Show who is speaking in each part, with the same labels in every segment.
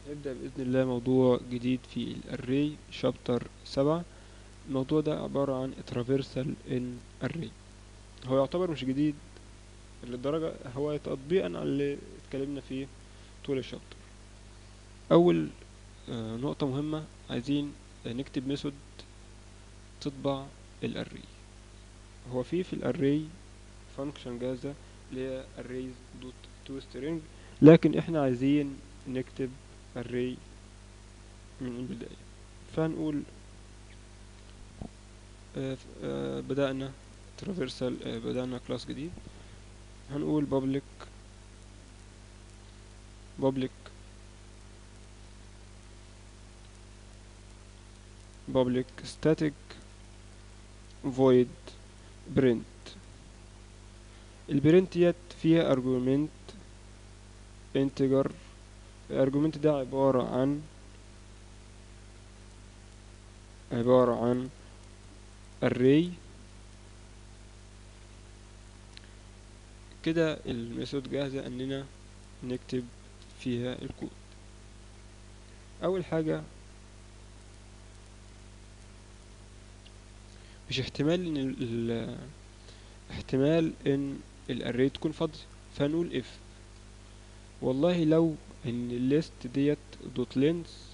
Speaker 1: نبدأ بإذن الله موضوع جديد في الأري شابتر سبعة الموضوع ده عبارة عن traversal in array هو يعتبر مش جديد للدرجة هو تطبيقا على اللي اتكلمنا فيه طول الشابتر أول آه، نقطة مهمة عايزين نكتب ميثود تطبع الأري هو في في الأري فانكشن جاهزة اللي هي arrays دوت تو string لكن احنا عايزين نكتب array من البداية فهنقول آه، آه، بدأنا traversal آه، بدأنا كلاس جديد هنقول public public public static void print البرنت ديت فيها argument integer الارجومنت ده عبارة عن عبارة عن array كده الميثود جاهزة اننا نكتب فيها الكود اول حاجة مش احتمال ان ال ال- احتمال ان الاري تكون فاضية فنقول if والله لو ان الليست ديت دوت لينس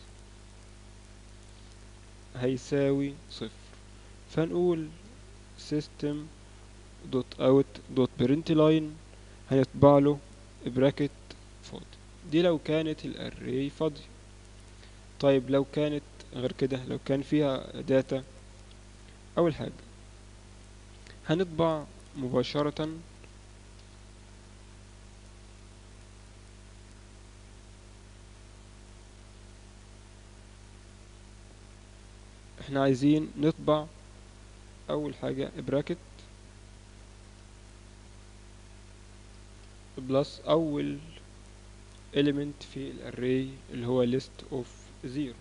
Speaker 1: هيساوي صفر فنقول system دوت اوت دوت برنت لاين هيطبع له براكت فاضي دي لو كانت الاري فاضية طيب لو كانت غير كده لو كان فيها داتا اول حاجة هنطبع مباشرة احنا عايزين نطبع اول حاجة براكت بلس اول element في الاري اللي هو list of zero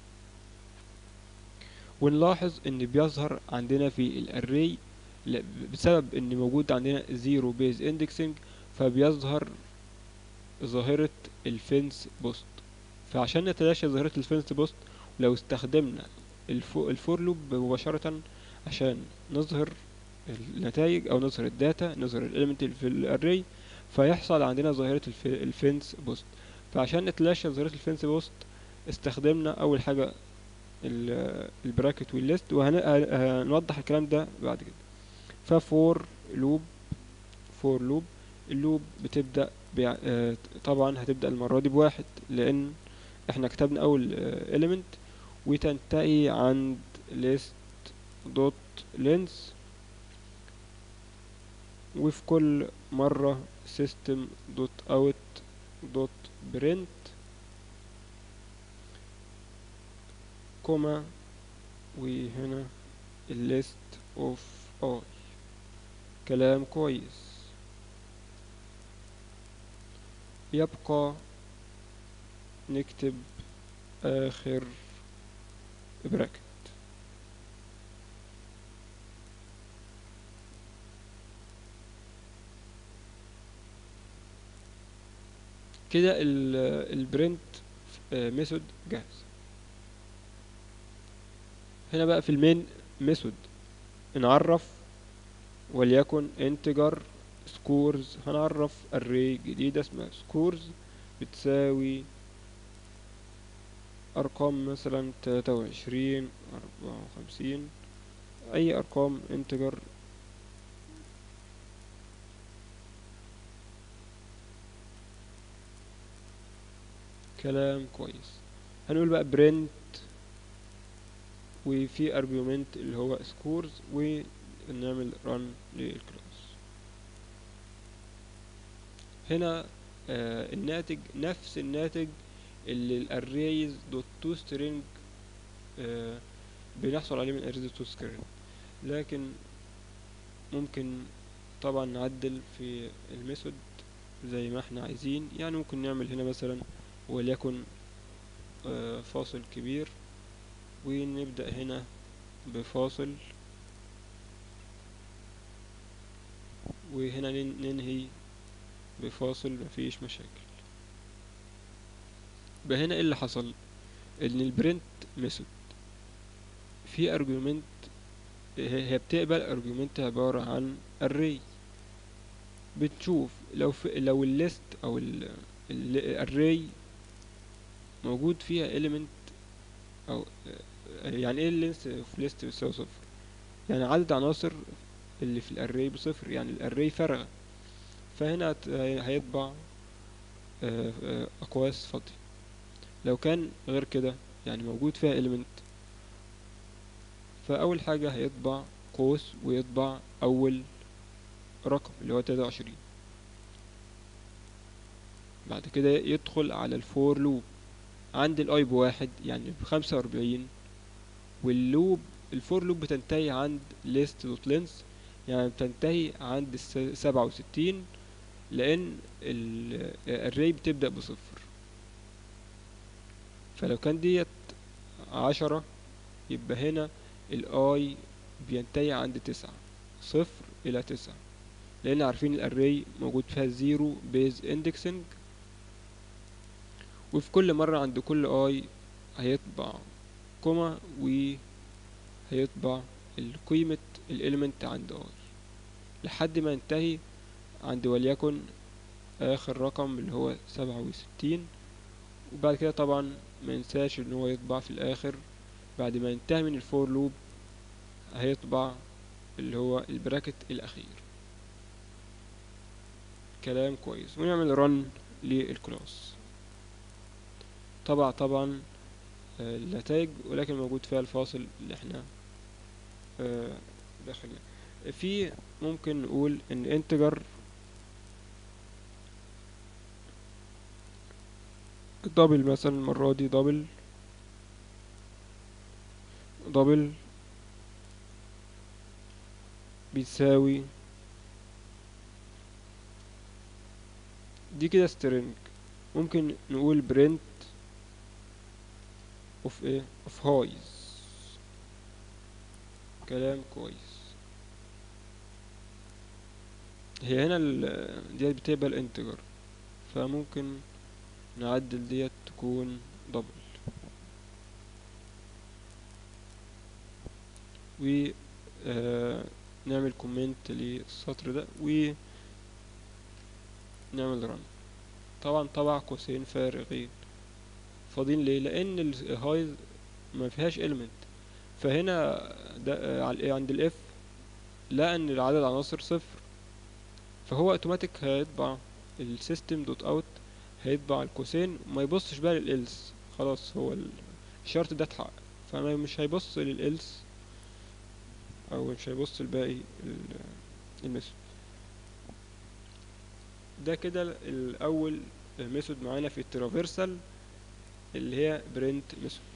Speaker 1: ونلاحظ ان بيظهر عندنا في الاري ل- بسبب ان موجود عندنا زيرو بيز اندكسنج فبيظهر ظاهرة الفنس بوست فعشان نتلاشى ظاهرة الفنس بوست لو استخدمنا الفو الفور لوب مباشرة عشان نظهر النتائج او نظهر الداتا نظهر الاليمنت اللي في الاري فيحصل عندنا ظاهرة الف- الفنس بوست فعشان نتلاشى ظاهرة الفنس بوست استخدمنا اول حاجة ال- البراكت والليست وهنوضح الكلام ده بعد كده ففور لوب فور لوب اللوب بتبدأ بع- آه، طبعا هتبدأ المرة دي بواحد لأن احنا كتبنا أول آه، element وتنتهي عند list دوت لينس وفي كل مرة system دوت اوت دوت برنت كوما وهنا الليست اوف اي كلام كويس يبقى نكتب اخر براكت كده البرنت ميثود جاهز هنا بقى في المين ميثود نعرف وليكن انتجر سكورز هنعرف array جديدة اسمها سكورز بتساوي ارقام مثلا تلاتة وعشرين اربعة وخمسين اي ارقام انتجر كلام كويس هنقول بقى برنت وفي argument اللي هو سكورز ونعمل run للكلاس هنا آه الناتج نفس الناتج اللي الاريز دوت تو string آه بنحصل عليه من arrays دوت تو string لكن ممكن طبعا نعدل في الميثود زي ما احنا عايزين يعني ممكن نعمل هنا مثلا وليكن آه فاصل كبير ونبدأ هنا بفاصل وهنا نن- ننهي بفاصل مفيش مشاكل يبقى هنا ايه اللي حصل ان البرنت ميثود في ارجيومنت هي بتقبل ارجيومنت عبارة عن array بتشوف لو في لو الليست او الاري موجود فيها element او يعني ايه اللينس في ليست بتساوي صفر يعني عدد عناصر اللي في الاري بصفر يعني الاري فارغة فهنا هت- هيطبع آه، آه، اقواس فاضية لو كان غير كده يعني موجود فيها element فاول حاجة هيطبع قوس ويطبع اول رقم اللي هو تلاتة وعشرين بعد كده يدخل على الفور لوب عند الاي بواحد يعني بخمسة واربعين واللوب الفور لوب بتنتهي عند list دوت لينس يعني بتنتهي عند سبعة وستين لأن الري بتبدأ بصفر فلو كان ديت عشرة يبقى هنا الاي بينتهي عند تسعة صفر إلى تسعة لأن عارفين الاري موجود فيها زيرو بيز اندكسنج وفي كل مرة عند كل اي هيطبع كوما وهيطبع القيمة الاليمنت عند اي لحد ما ينتهي عند وليكن اخر رقم اللي هو سبعة وستين وبعد كده طبعا ما ينساش ان هو يطبع في الاخر بعد ما ينتهي من الفور لوب هيطبع اللي هو البراكت الاخير كلام كويس ونعمل رن للكلاس طبع طبعا آه، النتائج ولكن موجود فيها الفاصل اللي احنا آه، داخلنا في ممكن نقول ان انتجر دبل مثلا المرة دي دبل دبل بيساوي دي كده string ممكن نقول print of ايه of highs كلام كويس هي هنا ال ديت بتقبل انتجر فممكن نعدل ديت تكون دبل و آه نعمل كومنت للسطر ده و نعمل رن طبعا طبع قوسين فارغين فاضيين ليه لان الهايز ما فيهاش element فهنا ده آه، على عند الاف لقى ان العدد العناصر صفر فهو اوتوماتيك هيطبع السيستم دوت اوت هيطبع القوسين وما يبصش بقى للإلس خلاص هو ال- الشرط ده اتحقق فما مش هيبص للإلس او مش هيبص لباقي ال- الميثود ده كده الاول ميثود معانا في الترافيرسال اللي هي برنت ميثود